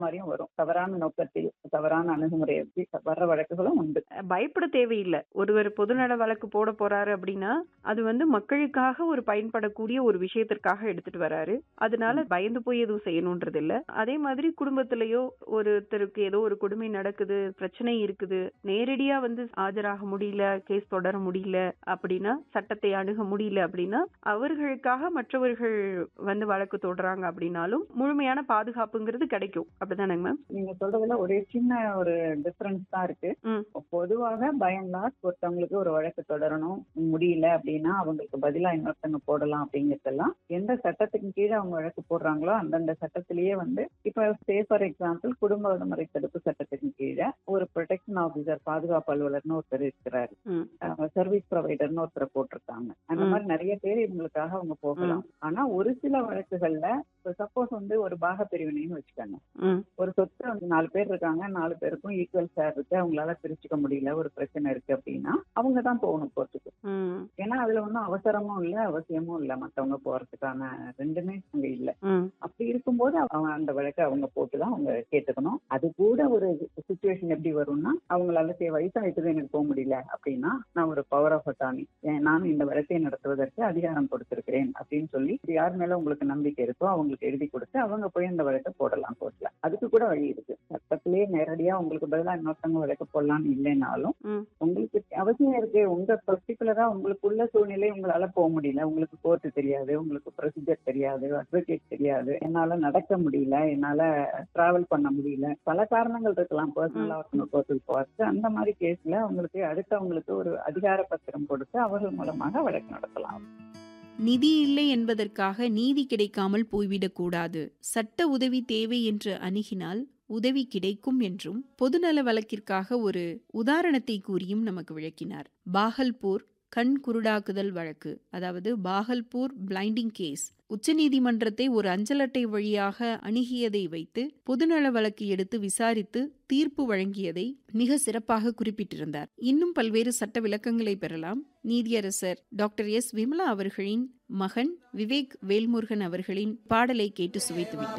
மாதிரியும் வரும் தவறான நோக்கத்தில் தவறான அணுகுமுறை வச்சு வர்ற வழக்குகளும் உண்டு பயப்பட தேவையில்லை ஒருவர் பொதுநல வழக்கு போட போறாரு அப்படின்னா அது வந்து மக்களுக்காக ஒரு பயன்படக்கூடிய ஒரு விஷயத்திற்காக எடுத்துட்டு வராரு அதனால பயந்து போய் எதுவும் செய்யணும்ன்றது இல்ல அதே மாதிரி குடும்பத்திலயோ ஒருத்தருக்கு ஏதோ ஒரு கொடுமை நடக்குது பிரச்சனை இருக்குது நேரடியா வந்து ஆஜராக முடியல கேஸ் தொடர முடியல அப்படின்னா சட்டத்தை அணுக முடியல அப்படின்னா அவர்களுக்காக மற்றவர்கள் வந்து வழக்கு தொடர்றாங்க அப்படின்னாலும் முழுமையான பாதுகாப்புங்கிறது கிடைக்கும் அப்படிதானங்க மேம் நீங்க சொல்றதுல ஒரே சின்ன ஒரு டிஃபரன்ஸ் தான் இருக்கு ம். பொதுவாக பயன்லாஸ் ஒருத்தவங்களுக்கு ஒரு வழக்கு தொடரணும் முடியல அப்படின்னா அவங்களுக்கு பதிலா இன்னொருத்தவங்க போடலாம் அப்படிங்கறதெல்லாம் எந்த சட்டத்துக்கு கீழே அவங்க வழக்கு போடுறாங்களோ அந்தந்த சட்டத்திலேயே வந்து இப்ப சே ஃபார் எக்ஸாம்பிள் குடும்ப வன்முறை தடுப்பு சட்டத்துக்கு கீழே ஒரு ப்ரொடெக்ஷன் ஆபீசர் பாதுகாப்பு அலுவலர்னு ஒருத்தர் இருக்கிறாரு ம். சர்வீஸ் ப்ரொவைடர்னு ஒருத்தரை போட்டிருக்காங்க அந்த ம். மாதிரி நிறைய பேர் இவங்களுக்காக அவங்க போகலாம் ஆனா ஒரு சில வழக்குகள்ல சப்போஸ் வந்து ஒரு பாக பிரிவினைன்னு வச்சுக்கோங்க ம் ஒரு சொத்து வந்து நாலு பேர் இருக்காங்க நாலு பேருக்கும் ஈக்குவல் ஷேர் இருக்கு அவங்களால பிரிச்சுக்க முடியல ஒரு பிரச்சனை இருக்கு அப்படின்னா அவங்க தான் போகணும் கோர்ட்டுக்கு ம் ஏன்னா அதுல ஒன்றும் அவசரமும் இல்ல அவசியமும் இல்ல மத்தவங்க போறதுக்கான ரெண்டுமே அங்க இல்ல ம் அப்படி இருக்கும்போது அவங்க அந்த வழக்கை அவங்க போட்டுதான் அவங்க கேட்டுக்கணும் அது கூட ஒரு சுச்சுவேஷன் எப்படி வரும்னா அவங்களால சரி வயசாயிட்டது எனக்கு போக முடியல அப்படின்னா நான் ஒரு பவர் ஆஃப் அட்டார்னி நான் இந்த வழக்கை நடத்துவதற்கு அதிகாரம் கொடுத்திருக்கிறேன் அப்படின்னு சொல்லி இது யார் மேல உங்களுக்கு நம்பிக்கை இருக்கோ அவங்களுக்கு எழுதி கொடுத்து அவங்க போய் அந்த வழக்கை போடலாம் கோர்ட்ல அதுக்கு கூட வழி இருக்கு சட்டத்திலேயே நேரடியா உங்களுக்கு பதிலா இன்னொருத்தவங்க வழக்கு போடலாம்னு இல்லைனாலும் ம் உங்களுக்கு அவசியம் இருக்கு உங்க பர்டிகுலரா உங்களுக்குள்ள சூழ்நிலை உங்களால போக முடியல உங்களுக்கு கோர்ட் தெரியாது உங்களுக்கு ப்ரொசீஜர் தெரியாது அட்வொகேட் தெரியாது என்னால நடக்க முடியல என்னால டிராவல் பண்ண முடியல பல காரணங்கள் இருக்கலாம் பர்சனலா கோர்ட்டுக்கு போறது அந்த மாதிரி கேஸ்ல உங்களுக்கு அடுத்தவங்களுக்கு ஒரு அதிகார பத்திரம் கொடுத்து அவர்கள் மூலமாக வழக்கு நடத்தலாம் நிதி இல்லை என்பதற்காக நீதி கிடைக்காமல் போய்விடக்கூடாது சட்ட உதவி தேவை என்று அணுகினால் உதவி கிடைக்கும் என்றும் பொதுநல வழக்கிற்காக ஒரு உதாரணத்தை கூறியும் நமக்கு விளக்கினார் பாகல்பூர் கண் குருடாக்குதல் வழக்கு அதாவது பாகல்பூர் பிளைண்டிங் கேஸ் உச்சநீதிமன்றத்தை ஒரு அஞ்சல் அட்டை வழியாக அணுகியதை வைத்து பொதுநல வழக்கு எடுத்து விசாரித்து தீர்ப்பு வழங்கியதை மிக சிறப்பாக குறிப்பிட்டிருந்தார் இன்னும் பல்வேறு சட்ட விளக்கங்களை பெறலாம் நீதியரசர் டாக்டர் எஸ் விமலா அவர்களின் மகன் விவேக் வேல்முருகன் அவர்களின் பாடலை கேட்டு சுவைத்துவிட்டு